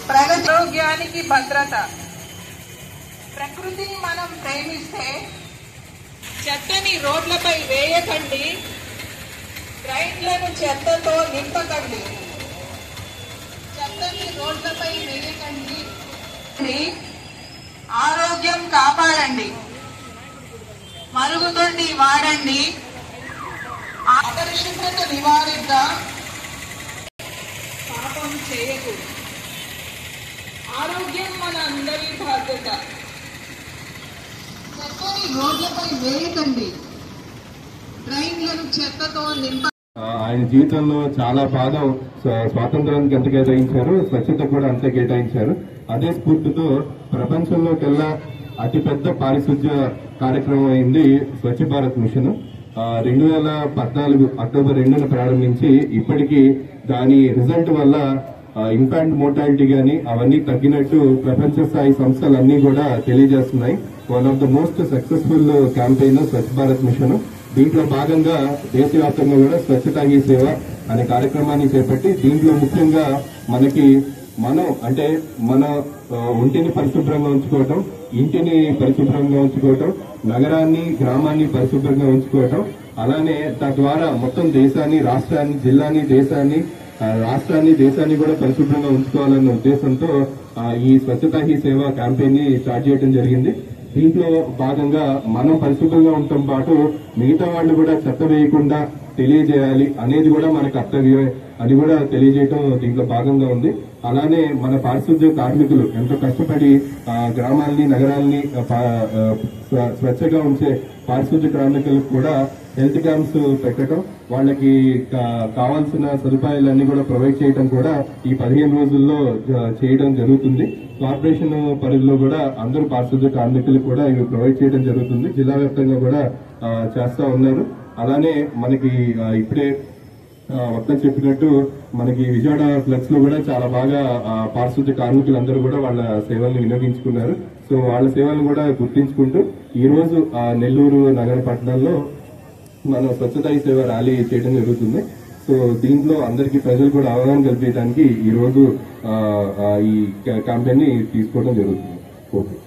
ప్రగతి ఆరోగ్యానికి భద్రత ప్రకృతిని మనం ప్రేమిస్తే చెత్తని రోడ్లపై వేయకండి రైళ్లను చెత్తతో నింపకండి చెత్తని రోడ్లపై వేయకండి ఆరోగ్యం కాపాడండి మరుగుదొడ్డి వాడండి అపరిశుభ్రత నివారిద్దాం పాపం చేయకు ఆరోగ్యం మన అందరి బాధ్యత చెత్తని రోడ్లపై వేయకండి ట్రైన్లను చెత్తతో నింప ఆ, ఆయన జీవితంలో చాలా భాగం స్వ- స్వాతంత్రానికి ఎంత కేటాయించారు స్వచ్ఛత కూడా అంతే కేటాయించారు అదే స్ఫూర్తితో ప్రపంచంలోకెల్లా అతిపెద్ద పారిశుద్ధ్య కార్యక్రమం అయింది స్వచ్ఛ భారత్ మిషన్ రెండు వేల పద్నాలుగు అక్టోబర్ రెండున ప్రారంభించి ఇప్పటికీ దాని రిజల్ట్ వల్ల ఇన్ఫాంట్ మోర్టాలిటీ గాని అవన్నీ తగ్గినట్టు ప్రపంచ స్థాయి సంస్థలు అన్ని కూడా తెలియజేస్తున్నాయి one of the most successful campaign Swachh Bharat mission దీంట్లో భాగంగా దేశవ్యాప్తంగా కూడా స్వచ్ఛతా హీ సేవ అనే కార్యక్రమాన్ని చేపట్టి దీంట్లో ముఖ్యంగా మనకి మనం అంటే మన ఆ, ఒంటిని పరిశుభ్రంగా ఉంచుకోవటం ఇంటిని పరిశుభ్రంగా ఉంచుకోవటం నగరాన్ని గ్రామాన్ని పరిశుభ్రంగా ఉంచుకోవటం అలానే తద్వారా మొత్తం దేశాన్ని రాష్ట్రాన్ని జిల్లాని దేశాన్ని ఆ, రాష్ట్రాన్ని దేశాన్ని కూడా పరిశుభ్రంగా ఉంచుకోవాలన్న ఉద్దేశంతో ఆ, ఈ స్వచ్ఛతా హీ సేవ క్యాంపెయిన్ ని స్టార్ట్ చేయడం జరిగింది దీంట్లో భాగంగా మనం పరిశుభ్రంగా ఉండటం పాటు మిగతా వాళ్ళు కూడా చెత్త వేయకుండా తెలియజేయాలి అనేది కూడా మన కర్తవ్యమే అది కూడా తెలియజేయటం దీంట్లో భాగంగా ఉంది అలానే మన పారిశుద్ధ్య కార్మికులు ఎంతో కష్టపడి ఆ, గ్రామాల్ని నగరాల్ని ఆ, పా- ఆ, స్వ- స్వచ్ఛగా ఉంచే పారిశుద్ధ్య కార్మికులకు కూడా హెల్త్ క్యాంప్స్ పెట్టడం వాళ్ళకి కా- కావాల్సిన సదుపాయాలన్నీ కూడా ప్రొవైడ్ చేయడం కూడా ఈ పదిహేను రోజుల్లో జ- చేయడం జరుగుతుంది కార్పొరేషన్ పరిధిలో కూడా అందరూ పారిశుద్ధ్య కార్మికులకు కూడా ఇవి ప్రొవైడ్ చేయడం జరుగుతుంది జిల్లా వ్యాప్తంగా కూడా ఆ, చేస్తా ఉన్నారు అలానే మనకి ఆ, ఇప్పుడే ఆ, వక్త చెప్పినట్టు మనకి విజయవాడ ఫ్లెక్స్ లో కూడా చాలా బాగా ఆ, పారిశుద్ధ్య కార్మికులందరూ కూడా వాళ్ళ సేవలను వినియోగించుకున్నారు సో వాళ్ళ సేవలను కూడా గుర్తించుకుంటూ ఈ రోజు ఆ, నెల్లూరు నగర పట్టణంలో మనం స్వచ్ఛతా హీ సేవ ర్యాలీ చేయడం జరుగుతుంది సో దీంట్లో అందరికీ ప్రజలు కూడా అవగాహన కల్పించడానికి ఈ రోజు ఆ, ఆ, ఈ క్యాంపెయిన్ ని తీసుకోవడం జరుగుతుంది ఓకే